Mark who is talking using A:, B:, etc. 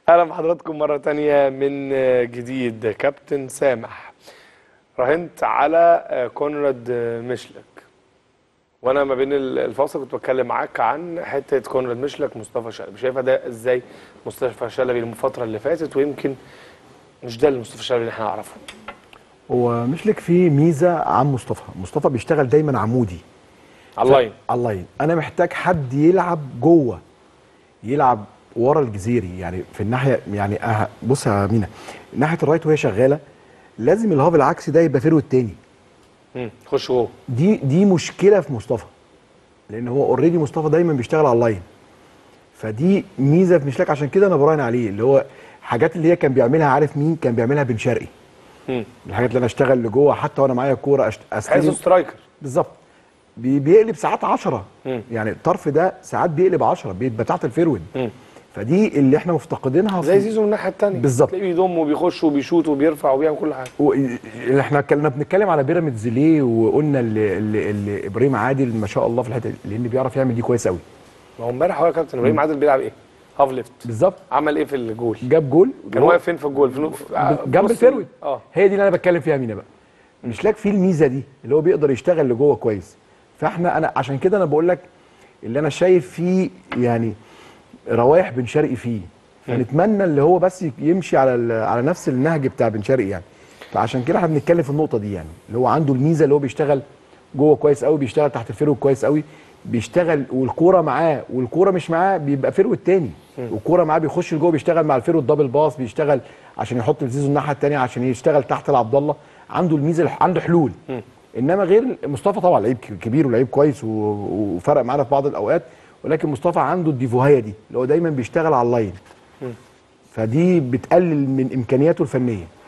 A: اهلا بحضراتكم مره تانية من جديد كابتن سامح راهنت على كونراد مشلك وانا ما بين الفاصل كنت بتكلم معاك عن حته كونراد مشلك مصطفى شلبي شايفه ده ازاي مصطفى شلبي الفتره اللي فاتت ويمكن مش ده اللي مصطفى شلبي اللي احنا نعرفه
B: هو مشلك فيه ميزه عن مصطفى مصطفى بيشتغل دايما عمودي
A: على اللاين
B: على اللاين انا محتاج حد يلعب جوه يلعب ورا الجزيري يعني في الناحيه يعني أه بص يا مينا ناحيه الرايت وهي شغاله لازم الهاف العكسي ده يبقى فيرو التاني
A: مم. خش جوه
B: دي دي مشكله في مصطفى لان هو اوريدي مصطفى دايما بيشتغل على اللاين فدي ميزه في مشلاك عشان كده انا براهن عليه اللي هو حاجات اللي هي كان بيعملها عارف مين كان بيعملها بن شرقي
A: مم.
B: الحاجات اللي انا اشتغل لجوه حتى وانا معايا الكوره أشت...
A: عايزه
B: استلم
A: سترايكر
B: بالظبط بي- بيقلب ساعات 10
A: مم.
B: يعني الطرف ده ساعات بيقلب 10 بيبقى تحت الفيرود
A: مم.
B: فدي اللي احنا مفتقدينها
A: زي زيزو من الناحيه الثانيه
B: بالظبط.
A: تلاقيه بيضم وبيخش وبيشوط وبيرفع وبيعمل كل حاجه
B: و- اللي احنا كنا بنتكلم على بيراميدز ليه وقلنا اللي, اللي, اللي ابراهيم عادل ما شاء الله في الحته دي لان بيعرف يعمل دي كويس قوي
A: ما هو امبارح هو يا كابتن ابراهيم عادل بيلعب ايه؟ هاف ليفت
B: بالظبط
A: عمل ايه في الجول؟
B: جاب جول
A: كان
B: وهو-
A: واقف فين في الجول؟ في نو- في- في
B: جنب
A: نص
B: الفيرود
A: اه
B: هي دي اللي انا بتكلم فيها مينا بقى مشلاك فيه الميزه دي اللي هو بيقدر يشتغل لجوه كويس فاحنا انا عشان كده انا بقول لك اللي انا شايف فيه يعني روايح بن شرقي فيه فنتمنى اللي هو بس يمشي على ال- على نفس النهج بتاع بن شرقي يعني فعشان كده احنا بنتكلم في النقطه دي يعني اللي هو عنده الميزه اللي هو بيشتغل جوه كويس قوي بيشتغل تحت الفيرود كويس قوي بيشتغل والكوره معاه والكوره مش معاه بيبقى فيرود تاني والكوره معاه بيخش لجوه بيشتغل مع الفيرود دبل باص بيشتغل عشان يحط الزيزو الناحيه الثانيه عشان يشتغل تحت لعبد الله عنده الميزه عنده حلول انما غير مصطفى طبعا لعيب كبير ولعيب كويس و- وفرق معانا في بعض الاوقات ولكن مصطفى عنده الديفوهيه دي اللي هو دايما بيشتغل على اللاين فدي بتقلل من امكانياته الفنيه